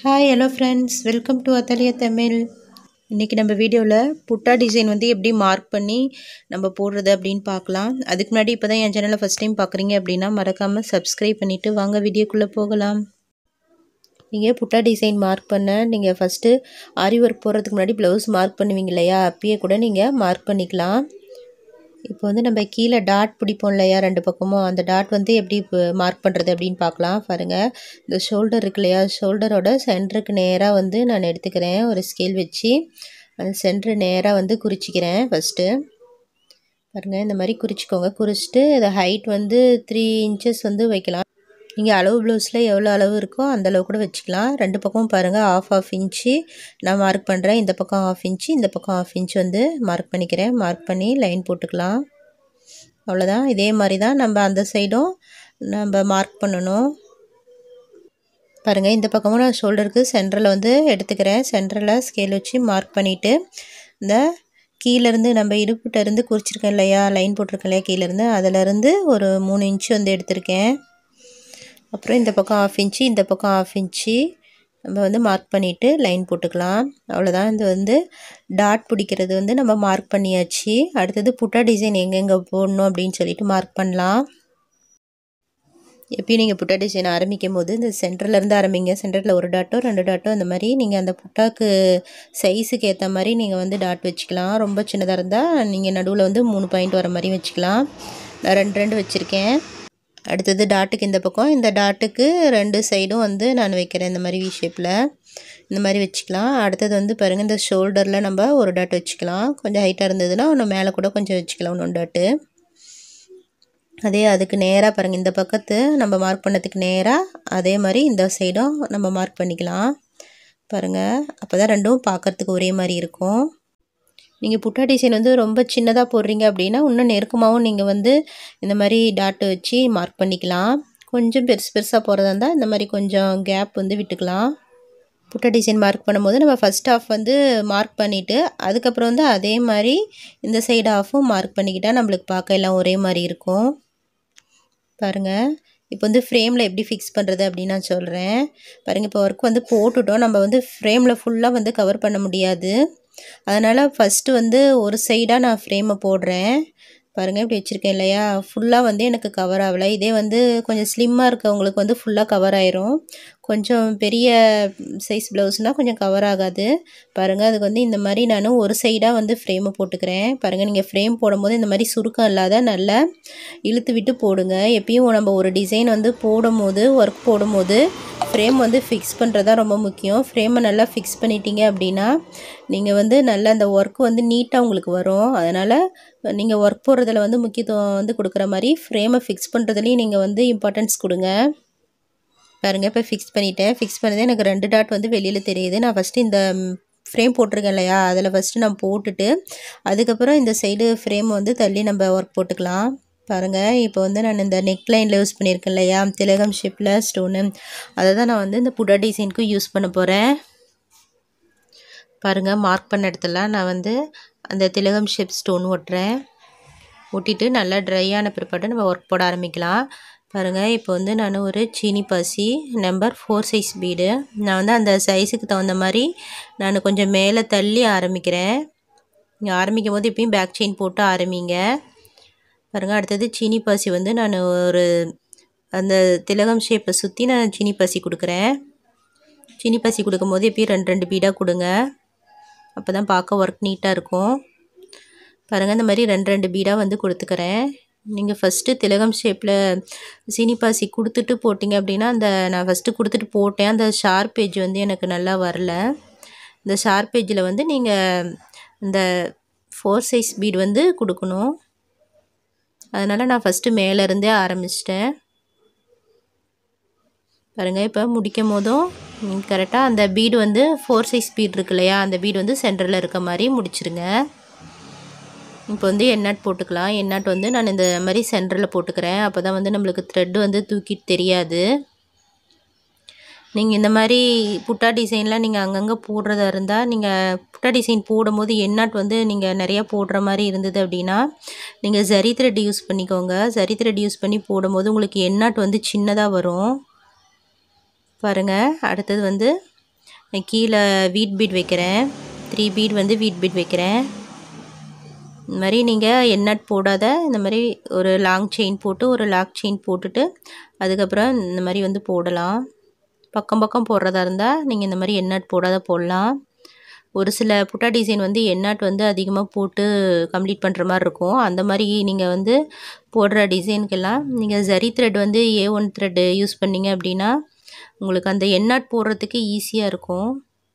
hi hello friends welcome to அத்தலிய தமிழ் இன்றைக்கி நம்ம வீடியோவில் புட்டா டிசைன் வந்து எப்படி மார்க் பண்ணி நம்ம போடுறது அப்படின்னு பார்க்கலாம் அதுக்கு முன்னாடி இப்போ தான் என் சேனலை ஃபஸ்ட் டைம் பார்க்குறீங்க அப்படின்னா மறக்காமல் சப்ஸ்கிரைப் பண்ணிவிட்டு வாங்க வீடியோக்குள்ளே போகலாம் நீங்கள் புட்டா டிசைன் மார்க் பண்ண நீங்கள் ஃபஸ்ட்டு ஆரி ஒர்க் போடுறதுக்கு முன்னாடி ப்ளவுஸ் மார்க் பண்ணுவீங்க இல்லையா அப்பயே கூட நீங்கள் மார்க் பண்ணிக்கலாம் இப்போ வந்து நம்ம கீழே டாட் பிடிப்போம் இல்லையா ரெண்டு பக்கமும் அந்த டாட் வந்து எப்படி மார்க் பண்ணுறது அப்படின்னு பார்க்கலாம் பாருங்கள் இந்த ஷோல்டர் இருக்கு இல்லையா ஷோல்டரோட சென்டருக்கு நேராக வந்து நான் எடுத்துக்கிறேன் ஒரு ஸ்கேல் வச்சு அந்த சென்டர் நேராக வந்து குறிச்சிக்கிறேன் ஃபஸ்ட்டு பாருங்கள் இந்த மாதிரி குறிச்சிக்கோங்க குறிச்சிட்டு இந்த ஹைட் வந்து த்ரீ இன்ச்சஸ் வந்து வைக்கலாம் நீங்கள் அளவு ப்ளவுஸில் எவ்வளோ அளவு இருக்கோ அந்த அளவு கூட வச்சுக்கலாம் ரெண்டு பக்கமும் பாருங்கள் ஆஃப் ஆஃப் இன்ச்சு நான் மார்க் பண்ணுறேன் இந்த பக்கம் ஆஃப் இன்ச்சு இந்த பக்கம் ஆஃப் இன்ச் வந்து மார்க் பண்ணிக்கிறேன் மார்க் பண்ணி லைன் போட்டுக்கலாம் அவ்வளோதான் இதே மாதிரி தான் நம்ம அந்த சைடும் நம்ம மார்க் பண்ணணும் பாருங்கள் இந்த பக்கமும் நான் ஷோல்டருக்கு சென்டரில் வந்து எடுத்துக்கிறேன் சென்டரில் ஸ்கேல் வச்சு மார்க் பண்ணிவிட்டு இந்த கீழேருந்து நம்ம இடுப்புகிட்டேருந்து குறிச்சிருக்கேன் இல்லையா லைன் போட்டிருக்கேன் இல்லையா கீழேருந்து அதிலேருந்து ஒரு மூணு இன்ச்சு வந்து எடுத்திருக்கேன் அப்புறம் இந்த பக்கம் ஆஃப் இன்ச்சு இந்த பக்கம் ஆஃப் இன்ச்சு நம்ம வந்து மார்க் பண்ணிவிட்டு லைன் போட்டுக்கலாம் அவ்வளோதான் இது வந்து டாட் பிடிக்கிறது வந்து நம்ம மார்க் பண்ணியாச்சு அடுத்தது புட்டா டிசைன் எங்கெங்கே போடணும் அப்படின்னு சொல்லிட்டு மார்க் பண்ணலாம் எப்பயும் நீங்கள் புட்டா டிசைன் ஆரம்பிக்கும் போது இந்த சென்டர்லேருந்து ஆரம்பிங்க சென்டரில் ஒரு டாட்டோ ரெண்டு டாட்டோ அந்த மாதிரி நீங்கள் அந்த புட்டாக்கு சைஸுக்கு ஏற்ற மாதிரி நீங்கள் வந்து டாட் வச்சுக்கலாம் ரொம்ப சின்னதாக இருந்தால் நீங்கள் நடுவில் வந்து மூணு பாயிண்ட் வர மாதிரி வச்சுக்கலாம் நான் ரெண்டு ரெண்டு வச்சுருக்கேன் அடுத்தது டாட்டுக்கு இந்த பக்கம் இந்த டாட்டுக்கு ரெண்டு சைடும் வந்து நான் வைக்கிறேன் இந்த மாதிரி வி ஷேப்பில் இந்த மாதிரி வச்சுக்கலாம் அடுத்தது வந்து பாருங்கள் இந்த ஷோல்டரில் நம்ம ஒரு டாட் வச்சுக்கலாம் கொஞ்சம் ஹைட்டாக இருந்ததுன்னா ஒன்று மேலே கூட கொஞ்சம் வச்சுக்கலாம் ஒன்று டாட்டு அதே அதுக்கு நேராக பாருங்கள் இந்த பக்கத்து நம்ம மார்க் பண்ணதுக்கு நேராக அதே மாதிரி இந்த சைடும் நம்ம மார்க் பண்ணிக்கலாம் பாருங்கள் அப்போ தான் ரெண்டும் பார்க்குறதுக்கு ஒரே மாதிரி இருக்கும் நீங்கள் புட்டா டிசைன் வந்து ரொம்ப சின்னதாக போடுறீங்க அப்படின்னா இன்னும் நெருக்கமாகவும் நீங்கள் வந்து இந்த மாதிரி டாட்டு வச்சு மார்க் பண்ணிக்கலாம் கொஞ்சம் பெருசு பெருசாக போகிறதா இருந்தால் இந்த மாதிரி கொஞ்சம் கேப் வந்து விட்டுக்கலாம் புட்டா டிசைன் மார்க் பண்ணும்போது நம்ம ஃபஸ்ட் ஆஃப் வந்து மார்க் பண்ணிவிட்டு அதுக்கப்புறம் வந்து அதே மாதிரி இந்த சைடு ஆஃபும் மார்க் பண்ணிக்கிட்டால் நம்மளுக்கு பார்க்க எல்லாம் ஒரே மாதிரி இருக்கும் பாருங்கள் இப்போ வந்து ஃப்ரேமில் எப்படி ஃபிக்ஸ் பண்ணுறது அப்படின்னு நான் சொல்கிறேன் பாருங்கள் இப்போ ஒர்க் வந்து போட்டுட்டோம் நம்ம வந்து ஃப்ரேமில் ஃபுல்லாக வந்து கவர் பண்ண முடியாது அதனால் ஃபஸ்ட்டு வந்து ஒரு சைடாக நான் ஃப்ரேமை போடுறேன் பாருங்கள் இப்படி வச்சுருக்கேன் இல்லையா ஃபுல்லாக வந்து எனக்கு கவர் ஆகலை இதே வந்து கொஞ்சம் ஸ்லிம்மாக இருக்கவங்களுக்கு வந்து ஃபுல்லாக கவர் ஆயிரும் கொஞ்சம் பெரிய சைஸ் ப்ளவுஸ்னால் கொஞ்சம் கவர் ஆகாது பாருங்கள் அதுக்கு வந்து இந்த மாதிரி நான் ஒரு சைடாக வந்து ஃப்ரேமை போட்டுக்கிறேன் பாருங்கள் நீங்கள் ஃப்ரேம் போடும்போது இந்த மாதிரி சுருக்கம் இல்லாத நல்லா இழுத்து விட்டு போடுங்க எப்பயும் நம்ம ஒரு டிசைன் வந்து போடும்போது ஒர்க் போடும்போது ஃப்ரேம் வந்து ஃபிக்ஸ் பண்ணுறது தான் ரொம்ப முக்கியம் ஃப்ரேமை நல்லா ஃபிக்ஸ் பண்ணிட்டீங்க அப்படின்னா நீங்கள் வந்து நல்லா அந்த ஒர்க் வந்து நீட்டாக உங்களுக்கு வரும் அதனால் நீங்கள் ஒர்க் போடுறதுல வந்து முக்கியத்துவம் வந்து கொடுக்குற மாதிரி ஃப்ரேமை ஃபிக்ஸ் பண்ணுறதுலேயும் நீங்கள் வந்து இம்பார்ட்டன்ஸ் கொடுங்க பாருங்கள் இப்போ ஃபிக்ஸ் பண்ணிட்டேன் ஃபிக்ஸ் பண்ணதே எனக்கு ரெண்டு டாட் வந்து வெளியில் தெரியுது நான் ஃபஸ்ட்டு இந்த ஃப்ரேம் போட்டிருக்கேன் இல்லையா அதில் ஃபஸ்ட்டு நான் போட்டுட்டு அதுக்கப்புறம் இந்த சைடு ஃப்ரேம் வந்து தள்ளி நம்ம ஒர்க் போட்டுக்கலாம் பாருங்கள் இப்போ வந்து நான் இந்த நெக் லைனில் யூஸ் பண்ணியிருக்கேன் இல்லையா திலகம் ஷேப்பில் ஸ்டோனு அதை தான் நான் வந்து இந்த புடா டிசைனுக்கு யூஸ் பண்ண போகிறேன் பாருங்கள் மார்க் பண்ண இடத்துல நான் வந்து அந்த திலகம் ஷேப் ஸ்டோன் ஒட்டுறேன் ஒட்டிட்டு நல்லா ட்ரை ஆன பிற்பாடு நம்ம ஒர்க் போட ஆரம்பிக்கலாம் பாருங்கள் இப்போ வந்து நான் ஒரு சீனி பாசி நம்பர் ஃபோர் சைஸ் பீடு நான் வந்து அந்த சைஸுக்கு தகுந்த மாதிரி நான் கொஞ்சம் மேலே தள்ளி ஆரம்பிக்கிறேன் நீங்கள் ஆரம்பிக்கும் போது எப்பயும் பேக் செயின் போட்டு ஆரம்பிங்க பாருங்கள் அடுத்தது சீனி பாசி வந்து நான் ஒரு அந்த திலகம் ஷேப்பை சுற்றி நான் சீனி பாசி கொடுக்குறேன் சீனி பாசி கொடுக்கும்போது எப்பயும் ரெண்டு ரெண்டு பீடாக கொடுங்க அப்போ தான் பார்க்க ஒர்க் நீட்டாக இருக்கும் பாருங்கள் இந்த மாதிரி ரெண்டு ரெண்டு பீடாக வந்து கொடுத்துக்கிறேன் நீங்கள் ஃபஸ்ட்டு திலகம் ஷேப்பில் சீனி பாசி கொடுத்துட்டு போட்டிங்க அப்படின்னா அந்த நான் ஃபஸ்ட்டு கொடுத்துட்டு போட்டேன் அந்த ஷார்ப் பேஜ் வந்து எனக்கு நல்லா வரல இந்த ஷார்ப் பேஜில் வந்து நீங்கள் இந்த ஃபோர் சைஸ் பீட் வந்து கொடுக்கணும் அதனால் நான் ஃபஸ்ட்டு மேலேருந்தே ஆரம்பிச்சிட்டேன் பாருங்கள் இப்போ முடிக்கும் போதும் கரெக்டாக அந்த பீடு வந்து ஃபோர் சைஸ் பீட் இருக்கு இல்லையா அந்த பீடு வந்து சென்டரில் இருக்க மாதிரி முடிச்சிருங்க இப்போ வந்து எண்ணாட் போட்டுக்கலாம் எண்ணாட் வந்து நான் இந்த மாதிரி சென்டரில் போட்டுக்கிறேன் அப்போ தான் வந்து நம்மளுக்கு த்ரெட்டு வந்து தூக்கிட்டு தெரியாது நீங்கள் இந்த மாதிரி புட்டா டிசைன்லாம் நீங்கள் அங்கங்கே போடுறதா இருந்தால் நீங்கள் புட்டா டிசைன் போடும்போது எண்ணாட் வந்து நீங்கள் நிறையா போடுற மாதிரி இருந்தது அப்படின்னா நீங்கள் ஜரி த்ரெட் யூஸ் பண்ணிக்கோங்க ஜரி த்ரெட் யூஸ் பண்ணி போடும்போது உங்களுக்கு எண்ணாட் வந்து சின்னதாக வரும் பாருங்கள் அடுத்தது வந்து நான் கீழே வீட் பீட் வைக்கிறேன் த்ரீ பீட் வந்து வீட் பீட் வைக்கிறேன் இந்த மாதிரி நீங்கள் எண்ணட் போடாத இந்த மாதிரி ஒரு லாங் செயின் போட்டு ஒரு லாக் செயின் போட்டுட்டு அதுக்கப்புறம் இந்த மாதிரி வந்து போடலாம் பக்கம் பக்கம் போடுறதா இருந்தால் நீங்கள் இந்த மாதிரி எண்ணட் போடாத போடலாம் ஒரு சில புட்டா டிசைன் வந்து எண்ணாட் வந்து அதிகமாக போட்டு கம்ப்ளீட் பண்ணுற மாதிரி இருக்கும் அந்த மாதிரி நீங்கள் வந்து போடுற டிசைனுக்கெல்லாம் நீங்கள் ஜரி த்ரெட் வந்து ஏ ஒன் த்ரெட்டு யூஸ் பண்ணிங்க அப்படின்னா உங்களுக்கு அந்த எண்ணாட் போடுறதுக்கு ஈஸியாக இருக்கும்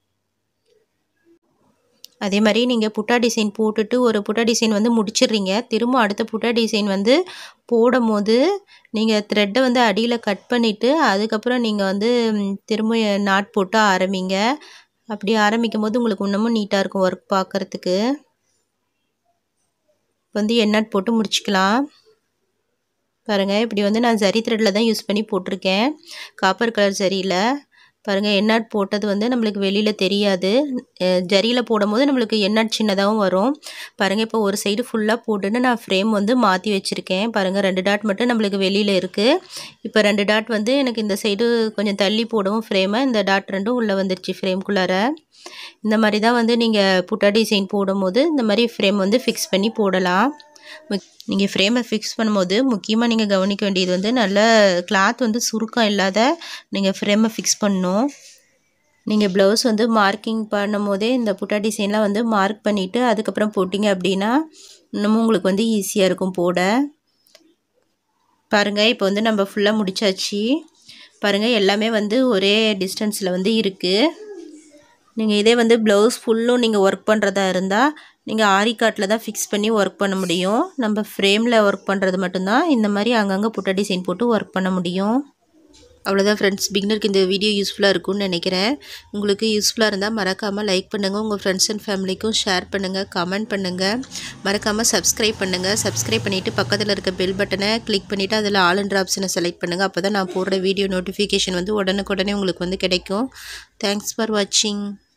அதே மாதிரி நீங்கள் புட்டா டிசைன் போட்டுட்டு ஒரு புட்டா டிசைன் வந்து முடிச்சிடுறீங்க திரும்ப அடுத்த புட்டா டிசைன் வந்து போடும் போது நீங்கள் த்ரெட்டை வந்து அடியில் கட் பண்ணிவிட்டு அதுக்கப்புறம் நீங்கள் வந்து திரும்ப நாட் போட்டு ஆரம்பிங்க அப்படி ஆரம்பிக்கும் போது உங்களுக்கு இன்னமும் நீட்டாக இருக்கும் ஒர்க் பார்க்குறதுக்கு வந்து எண்ணாட் போட்டு முடிச்சுக்கலாம் பாருங்கள் இப்படி வந்து நான் ஜரி த்ரெட்டில் தான் யூஸ் பண்ணி போட்டிருக்கேன் காப்பர் கலர் ஜரியில் பாருங்கள் எண்ணாட் போட்டது வந்து நம்மளுக்கு வெளியில் தெரியாது ஜரியில் போடும்போது நம்மளுக்கு எண்ணாட் சின்னதாகவும் வரும் பாருங்கள் இப்போ ஒரு சைடு ஃபுல்லாக போட்டுட்டு நான் ஃப்ரேம் வந்து மாற்றி வச்சுருக்கேன் பாருங்கள் ரெண்டு டாட் மட்டும் நம்மளுக்கு வெளியில் இருக்குது இப்போ ரெண்டு டாட் வந்து எனக்கு இந்த சைடு கொஞ்சம் தள்ளி போடவும் ஃப்ரேமை இந்த டாட் ரெண்டும் உள்ளே வந்துருச்சு ஃப்ரேம்குள்ளார இந்த மாதிரி தான் வந்து நீங்கள் புட்டா டிசைன் போடும்போது இந்த மாதிரி ஃப்ரேம் வந்து ஃபிக்ஸ் பண்ணி போடலாம் நீங்கள் ஃப்ரேமை ஃபிக்ஸ் பண்ணும்போது முக்கியமாக நீங்கள் கவனிக்க வேண்டியது வந்து நல்ல கிளாத் வந்து சுருக்கம் இல்லாத நீங்கள் ஃப்ரேமை ஃபிக்ஸ் பண்ணணும் நீங்கள் ப்ளவுஸ் வந்து மார்க்கிங் பண்ணும் போதே இந்த புட்டா டிசைன்லாம் வந்து மார்க் பண்ணிவிட்டு அதுக்கப்புறம் போட்டிங்க அப்படின்னா இன்னமும் உங்களுக்கு வந்து ஈஸியாக இருக்கும் போட பாருங்கள் இப்போ வந்து நம்ம ஃபுல்லாக முடிச்சாச்சு பாருங்கள் எல்லாமே வந்து ஒரே டிஸ்டன்ஸில் வந்து இருக்குது நீங்கள் இதே வந்து ப்ளவுஸ் ஃபுல்லும் நீங்கள் ஒர்க் பண்ணுறதா இருந்தால் நீங்கள் ஆரி காட்டில் தான் ஃபிக்ஸ் பண்ணி ஒர்க் பண்ண முடியும் நம்ம ஃப்ரேமில் ஒர்க் பண்ணுறது மட்டும்தான் இந்த மாதிரி அங்கங்கே புட்ட டிசைன் போட்டு ஒர்க் பண்ண முடியும் அவ்வளோதான் ஃப்ரெண்ட்ஸ் பிகினருக்கு இந்த வீடியோ யூஸ்ஃபுல்லாக இருக்கும்னு நினைக்கிறேன் உங்களுக்கு யூஸ்ஃபுல்லாக இருந்தால் மறக்காமல் லைக் பண்ணுங்கள் உங்கள் ஃப்ரெண்ட்ஸ் அண்ட் ஃபேமிலிக்கும் ஷேர் பண்ணுங்கள் கமெண்ட் பண்ணுங்கள் மறக்காமல் சப்ஸ்கிரைப் பண்ணுங்கள் சப்ஸ்கிரைப் பண்ணிவிட்டு பக்கத்தில் இருக்க பெல் பட்டனை கிளிக் பண்ணிவிட்டு அதில் ஆல் அண்ட் ஆப்ஷனை செலக்ட் பண்ணுங்கள் அப்போ தான் நான் போடுற வீடியோ நோட்டிஃபிகேஷன் வந்து உடனுக்குடனே உங்களுக்கு வந்து கிடைக்கும் தேங்க்ஸ் ஃபார் வாட்சிங்